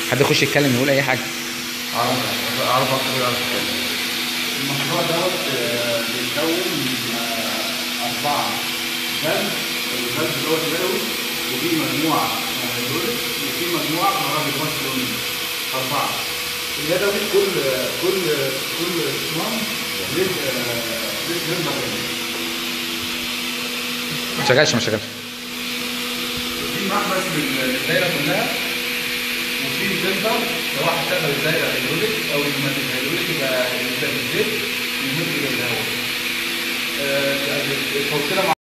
حد يخش يتكلم يقول اي حاجه اعرف اعرف اكتر يعرف يتكلم المشروع دوت آه، بيتكون من آه، أربعة بلد البلد اللي هو اليدوي وفي مجموعة هيدروليك وفي مجموعة كهرباء بس أربعة اليدوي كل كل كل صنام له آه، له ممبر ما شغالش ما شغالش في محبس للدايرة كلها وفي فلتر لو واحد شغل الدايرة هيدروليك أو الهيدروليك يبقى يبقى بالزيت يمد الهواء. آه، التوصيلة مع